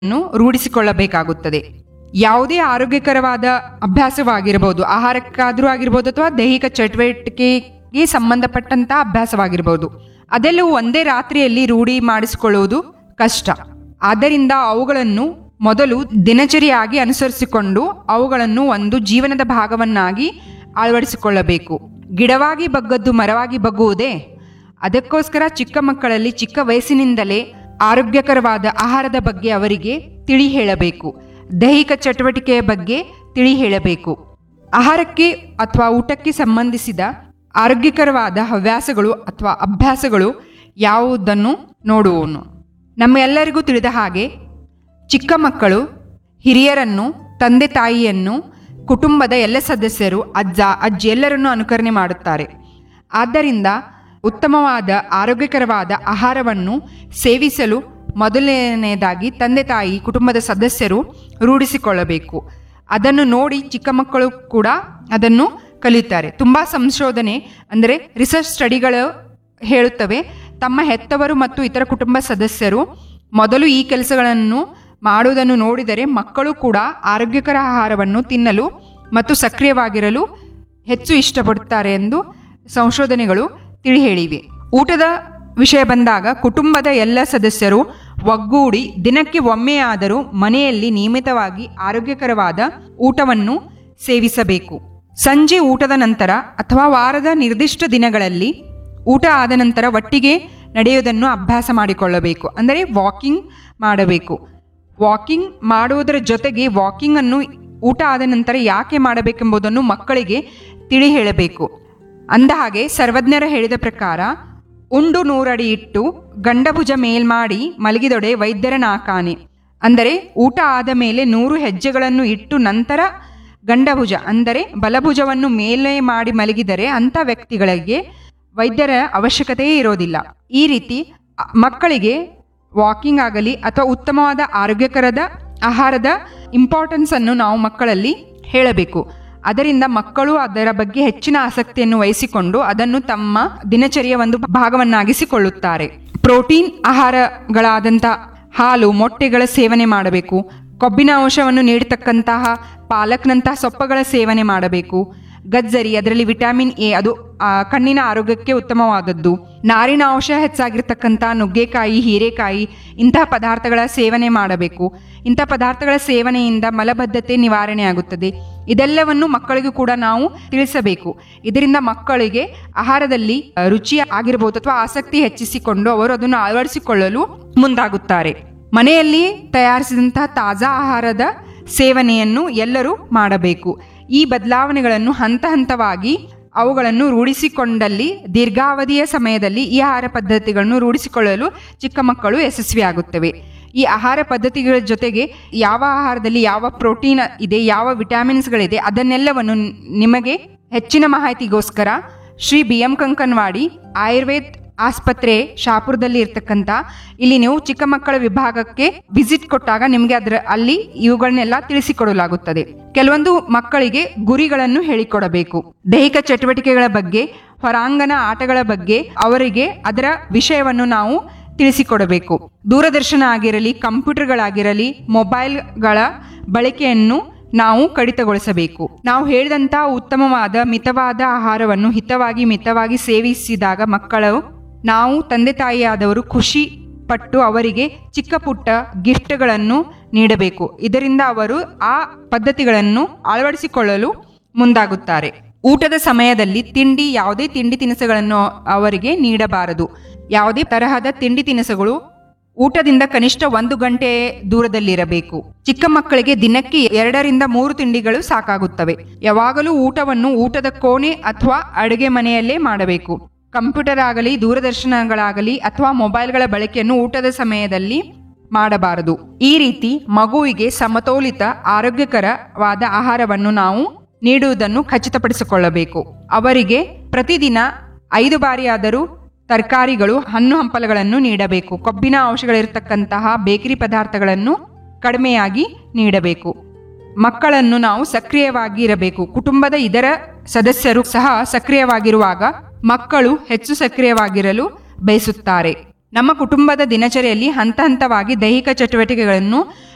ನ್ನು ರೂಢಿಸಿಕೊಳ್ಳಬೇಕಾಗುತ್ತದೆ ಯಾವುದೇ ಆರೋಗ್ಯಕರವಾದ ಅಭ್ಯಾಸವಾಗಿರಬಹುದು ಆಹಾರಕ್ಕಾದ್ರೂ ಆಗಿರ್ಬೋದು ಅಥವಾ ದೈಹಿಕ ಚಟುವಟಿಕೆಗೆ ಸಂಬಂಧಪಟ್ಟಂತ ಅಭ್ಯಾಸವಾಗಿರಬಹುದು ಅದೆಲ್ಲವೂ ಒಂದೇ ರಾತ್ರಿಯಲ್ಲಿ ರೂಢಿ ಮಾಡಿಸಿಕೊಳ್ಳುವುದು ಕಷ್ಟ ಆದ್ದರಿಂದ ಅವುಗಳನ್ನು ಮೊದಲು ದಿನಚರಿಯಾಗಿ ಅನುಸರಿಸಿಕೊಂಡು ಅವುಗಳನ್ನು ಒಂದು ಜೀವನದ ಭಾಗವನ್ನಾಗಿ ಅಳವಡಿಸಿಕೊಳ್ಳಬೇಕು ಗಿಡವಾಗಿ ಬಗ್ಗದ್ದು ಮರವಾಗಿ ಬಗ್ಗುವುದೇ ಅದಕ್ಕೋಸ್ಕರ ಚಿಕ್ಕ ಮಕ್ಕಳಲ್ಲಿ ಚಿಕ್ಕ ವಯಸ್ಸಿನಿಂದಲೇ ಆರೋಗ್ಯಕರವಾದ ಆಹಾರದ ಬಗ್ಗೆ ಅವರಿಗೆ ತಿಳಿ ಹೇಳಬೇಕು ದೈಹಿಕ ಚಟುವಟಿಕೆಯ ಬಗ್ಗೆ ತಿಳಿ ಹೇಳಬೇಕು ಆಹಾರಕ್ಕೆ ಅಥವಾ ಊಟಕ್ಕೆ ಸಂಬಂಧಿಸಿದ ಆರೋಗ್ಯಕರವಾದ ಹವ್ಯಾಸಗಳು ಅಥವಾ ಅಭ್ಯಾಸಗಳು ಯಾವುದನ್ನು ನೋಡುವನು ನಮ್ಮೆಲ್ಲರಿಗೂ ತಿಳಿದ ಹಾಗೆ ಚಿಕ್ಕ ಮಕ್ಕಳು ಹಿರಿಯರನ್ನು ತಂದೆ ತಾಯಿಯನ್ನು ಕುಟುಂಬದ ಎಲ್ಲ ಸದಸ್ಯರು ಅಜ್ಜ ಅಜ್ಜಿ ಎಲ್ಲರನ್ನೂ ಅನುಕರಣೆ ಮಾಡುತ್ತಾರೆ ಆದ್ದರಿಂದ ಉತ್ತಮವಾದ ಆರೋಗ್ಯಕರವಾದ ಆಹಾರವನ್ನು ಸೇವಿಸಲು ಮೊದಲನೆಯದಾಗಿ ತಂದೆ ತಾಯಿ ಕುಟುಂಬದ ಸದಸ್ಯರು ರೂಢಿಸಿಕೊಳ್ಳಬೇಕು ಅದನ್ನು ನೋಡಿ ಚಿಕ್ಕ ಮಕ್ಕಳು ಕೂಡ ಅದನ್ನು ಕಲಿಯುತ್ತಾರೆ ತುಂಬ ಸಂಶೋಧನೆ ಅಂದರೆ ರಿಸರ್ಚ್ ಸ್ಟಡಿಗಳು ಹೇಳುತ್ತವೆ ತಮ್ಮ ಹೆತ್ತವರು ಮತ್ತು ಇತರ ಕುಟುಂಬ ಸದಸ್ಯರು ಮೊದಲು ಈ ಕೆಲಸಗಳನ್ನು ಮಾಡುವುದನ್ನು ನೋಡಿದರೆ ಮಕ್ಕಳು ಕೂಡ ಆರೋಗ್ಯಕರ ಆಹಾರವನ್ನು ತಿನ್ನಲು ಮತ್ತು ಸಕ್ರಿಯವಾಗಿರಲು ಹೆಚ್ಚು ಇಷ್ಟಪಡುತ್ತಾರೆ ಎಂದು ಸಂಶೋಧನೆಗಳು ತಿಳಿ ಹೇಳಿವೆ ಊಟದ ವಿಷಯ ಬಂದಾಗ ಕುಟುಂಬದ ಎಲ್ಲ ಸದಸ್ಯರು ಒಗ್ಗೂಡಿ ದಿನಕ್ಕೆ ಒಮ್ಮೆಯಾದರೂ ಮನೆಯಲ್ಲಿ ನಿಯಮಿತವಾಗಿ ಆರೋಗ್ಯಕರವಾದ ಊಟವನ್ನು ಸೇವಿಸಬೇಕು ಸಂಜೆ ಊಟದ ನಂತರ ಅಥವಾ ವಾರದ ನಿರ್ದಿಷ್ಟ ದಿನಗಳಲ್ಲಿ ಊಟ ಆದ ನಂತರ ಒಟ್ಟಿಗೆ ನಡೆಯುವುದನ್ನು ಅಭ್ಯಾಸ ಮಾಡಿಕೊಳ್ಳಬೇಕು ಅಂದರೆ ವಾಕಿಂಗ್ ಮಾಡಬೇಕು ವಾಕಿಂಗ್ ಮಾಡುವುದರ ಜೊತೆಗೆ ವಾಕಿಂಗ್ ಅನ್ನು ಊಟ ಆದ ನಂತರ ಯಾಕೆ ಮಾಡಬೇಕೆಂಬುದನ್ನು ಮಕ್ಕಳಿಗೆ ತಿಳಿ ಹೇಳಬೇಕು ಅಂದ ಹಾಗೆ ಸರ್ವಜ್ಞರ ಹೇಳಿದ ಪ್ರಕಾರ ಉಂಡು ನೂರಡಿ ಇಟ್ಟು ಗಂಡಭುಜ ಮೇಲ್ಮಾಡಿ ಮಲಗಿದೊಡೆ ವೈದ್ಯರ ನಾಕಾನೆ ಅಂದರೆ ಊಟ ಆದ ಮೇಲೆ ನೂರು ಹೆಜ್ಜೆಗಳನ್ನು ಇಟ್ಟು ನಂತರ ಗಂಡಭುಜ ಅಂದರೆ ಬಲಭುಜವನ್ನು ಮೇಲೆ ಮಾಡಿ ಮಲಗಿದರೆ ಅಂಥ ವ್ಯಕ್ತಿಗಳಿಗೆ ವೈದ್ಯರ ಅವಶ್ಯಕತೆಯೇ ಇರೋದಿಲ್ಲ ಈ ರೀತಿ ಅ- ಮಕ್ಕಳಿಗೆ ವಾಕಿಂಗ್ ಆಗಲಿ ಅಥವಾ ಉತ್ತಮವಾದ ಆರೋಗ್ಯಕರದ ಆಹಾರದ ಇಂಪಾರ್ಟೆನ್ಸ್ ಅನ್ನು ನಾವು ಮಕ್ಕಳಲ್ಲಿ ಹೇಳಬೇಕು ಅದರಿಂದ ಮಕ್ಕಳು ಅದರ ಬಗ್ಗೆ ಹೆಚ್ಚಿನ ಆಸಕ್ತಿಯನ್ನು ವಹಿಸಿಕೊಂಡು ಅದನ್ನು ತಮ್ಮ ದಿನಚರಿಯ ಒಂದು ಭಾಗವನ್ನಾಗಿಸಿಕೊಳ್ಳುತ್ತಾರೆ ಪ್ರೋಟೀನ್ ಆಹಾರಗಳಾದಂಥ ಹಾಲು ಮೊಟ್ಟೆಗಳ ಸೇವನೆ ಮಾಡಬೇಕು ಕೊಬ್ಬಿನ ಅಂಶವನ್ನು ನೀಡತಕ್ಕಂತಹ ಪಾಲಕ್ನಂತಹ ಸೊಪ್ಪುಗಳ ಸೇವನೆ ಮಾಡಬೇಕು ಗಜ್ಜರಿ ಅದರಲ್ಲಿ ವಿಟಮಿನ್ ಎ ಅದು ಆ, ಕಣ್ಣಿನ ಆರೋಗ್ಯಕ್ಕೆ ಉತ್ತಮವಾದದ್ದು ನಾರಿನ ಅಂಶ ಹೆಚ್ಚಾಗಿರ್ತಕ್ಕಂಥ ನುಗ್ಗೆಕಾಯಿ ಹೀರೆಕಾಯಿ ಇಂತಹ ಪದಾರ್ಥಗಳ ಸೇವನೆ ಮಾಡಬೇಕು ಇಂಥ ಪದಾರ್ಥಗಳ ಸೇವನೆಯಿಂದ ಮಲಬದ್ಧತೆ ನಿವಾರಣೆ ಆಗುತ್ತದೆ ಇದೆಲ್ಲವನ್ನು ಮಕ್ಕಳಿಗೂ ಕೂಡ ನಾವು ತಿಳಿಸಬೇಕು ಇದರಿಂದ ಮಕ್ಕಳಿಗೆ ಆಹಾರದಲ್ಲಿ ಆ, ರುಚಿ ಆಗಿರಬಹುದು ಅಥವಾ ಆಸಕ್ತಿ ಹೆಚ್ಚಿಸಿಕೊಂಡು ಅವರು ಅದನ್ನು ಅಳವಡಿಸಿಕೊಳ್ಳಲು ಮುಂದಾಗುತ್ತಾರೆ ಮನೆಯಲ್ಲಿ ತಯಾರಿಸಿದಂತಹ ತಾಜಾ ಆಹಾರದ ಸೇವನೆಯನ್ನು ಎಲ್ಲರೂ ಮಾಡಬೇಕು ಈ ಬದಲಾವಣೆಗಳನ್ನು ಹಂತ ಹಂತವಾಗಿ ಅವುಗಳನ್ನು ರೂಢಿಸಿಕೊಂಡಲ್ಲಿ ದೀರ್ಘಾವಧಿಯ ಸಮಯದಲ್ಲಿ ಈ ಆಹಾರ ಪದ್ಧತಿಗಳನ್ನು ರೂಢಿಸಿಕೊಳ್ಳಲು ಚಿಕ್ಕ ಮಕ್ಕಳು ಯಶಸ್ವಿಯಾಗುತ್ತವೆ ಈ ಆಹಾರ ಪದ್ಧತಿಗಳ ಜೊತೆಗೆ ಯಾವ ಆಹಾರದಲ್ಲಿ ಯಾವ ಪ್ರೋಟೀನ್ ಇದೆ ಯಾವ ವಿಟಮಿನ್ಸ್ಗಳಿದೆ ಅದನ್ನೆಲ್ಲವನ್ನು ನ್- ನಿಮಗೆ ಹೆಚ್ಚಿನ ಮಾಹಿತಿಗೋಸ್ಕರ ಶ್ರೀ ಬಿ ಎಂ ಕಂಕನ್ವಾಡಿ ಆಯುರ್ವೇದ್ ಆಸ್ಪತ್ರೆ ಶಾಪುರದಲ್ಲಿ ಇರ್ತಕ್ಕಂಥ ಇಲ್ಲಿ ನೀವು ಚಿಕ್ಕ ಮಕ್ಕಳ ವಿಭಾಗಕ್ಕೆ ವಿಸಿಟ್ ಕೊಟ್ಟಾಗ ನಿಮಗೆ ಅದರ ಅಲ್ಲಿ ಇವುಗಳನ್ನೆಲ್ಲ ತಿಳಿಸಿಕೊಡಲಾಗುತ್ತದೆ ಕೆಲವೊಂದು ಮಕ್ಕಳಿಗೆ ಗುರಿಗಳನ್ನು ಹೇಳಿಕೊಡಬೇಕು ದೈಹಿಕ ಚಟುವಟಿಕೆಗಳ ಬಗ್ಗೆ ಹೊರಾಂಗಣ ಆಟಗಳ ಬಗ್ಗೆ ಅವರಿಗೆ ಅದರ ವಿಷಯವನ್ನು ನಾವು ತಿಳಿಸಿಕೊಡಬೇಕು ದೂರದರ್ಶನ ಆಗಿರಲಿ ಕಂಪ್ಯೂಟರ್ಗಳಾಗಿರಲಿ ಮೊಬೈಲ್ಗಳ ಬಳಕೆಯನ್ನು ನಾವು ಕಡಿತಗೊಳಿಸಬೇಕು ನಾವು ಹೇಳಿದಂಥ ಉತ್ತಮವಾದ ಮಿತವಾದ ಆಹಾರವನ್ನು ಹಿತವಾಗಿ ಮಿತವಾಗಿ ಸೇವಿಸಿದಾಗ ಮಕ್ಕಳು ನಾವು ತಂದೆ ತಾಯಿಯಾದವರು ಖುಷಿ ಪಟ್ಟು ಅವರಿಗೆ ಚಿಕ್ಕ ಪುಟ್ಟ ಗಿಫ್ಟ್ಗಳನ್ನು ನೀಡಬೇಕು ಇದರಿಂದ ಅವರು ಆ ಪದ್ಧತಿಗಳನ್ನು ಅಳವಡಿಸಿಕೊಳ್ಳಲು ಮುಂದಾಗುತ್ತಾರೆ ಊಟದ ಸಮಯದಲ್ಲಿ ತಿಂಡಿ ಯಾವುದೇ ತಿಂಡಿ ತಿನಿಸುಗಳನ್ನು ಅವರಿಗೆ ನೀಡಬಾರದು ಯಾವುದೇ ತರಹದ ತಿಂಡಿ ತಿನಿಸುಗಳು ಊಟದಿಂದ ಕನಿಷ್ಠ ಒಂದು ಗಂಟೆ ದೂರದಲ್ಲಿರಬೇಕು ಚಿಕ್ಕ ಮಕ್ಕಳಿಗೆ ದಿನಕ್ಕೆ ಎರಡರಿಂದ ಮೂರು ತಿಂಡಿಗಳು ಸಾಕಾಗುತ್ತವೆ ಯಾವಾಗಲೂ ಊಟವನ್ನು ಊಟದ ಕೋಣೆ ಅಥವಾ ಅಡುಗೆ ಮನೆಯಲ್ಲೇ ಮಾಡಬೇಕು ಕಂಪ್ಯೂಟರ್ ಆಗಲಿ ದೂರದರ್ಶನಗಳಾಗಲಿ ಅಥವಾ ಮೊಬೈಲ್ಗಳ ಬಳಕೆಯನ್ನು ಊಟದ ಸಮಯದಲ್ಲಿ ಮಾಡಬಾರದು ಈ ರೀತಿ ಮಗುವಿಗೆ ಸಮತೋಲಿತ ಆರೋಗ್ಯಕರವಾದ ಆಹಾರವನ್ನು ನಾವು ನೀಡುವುದನ್ನು ಖಚಿತಪಡಿಸಿಕೊಳ್ಳಬೇಕು ಅವರಿಗೆ ಪ್ರತಿದಿನ ಐದು ಬಾರಿಯಾದರೂ ತರಕಾರಿಗಳು ಹಣ್ಣು ಹಂಪಲುಗಳನ್ನು ನೀಡಬೇಕು ಕೊಬ್ಬಿನ ಅಂಶಗಳಿರತಕ್ಕಂತಹ ಬೇಕರಿ ಪದಾರ್ಥಗಳನ್ನು ಕಡಿಮೆಯಾಗಿ ನೀಡಬೇಕು ಮಕ್ಕಳನ್ನು ನಾವು ಸಕ್ರಿಯವಾಗಿ ಇರಬೇಕು ಕುಟುಂಬದ ಇದರ ಸದಸ್ಯರು ಸಹ ಸಕ್ರಿಯವಾಗಿರುವಾಗ ಮಕ್ಕಳು ಹೆಚ್ಚು ಸಕ್ರಿಯವಾಗಿರಲು ಬಯಸುತ್ತಾರೆ ನಮ್ಮ ಕುಟುಂಬದ ದಿನಚರಿಯಲ್ಲಿ ಹಂತ ಹಂತವಾಗಿ ದೈಹಿಕ ಚಟುವಟಿಕೆಗಳನ್ನು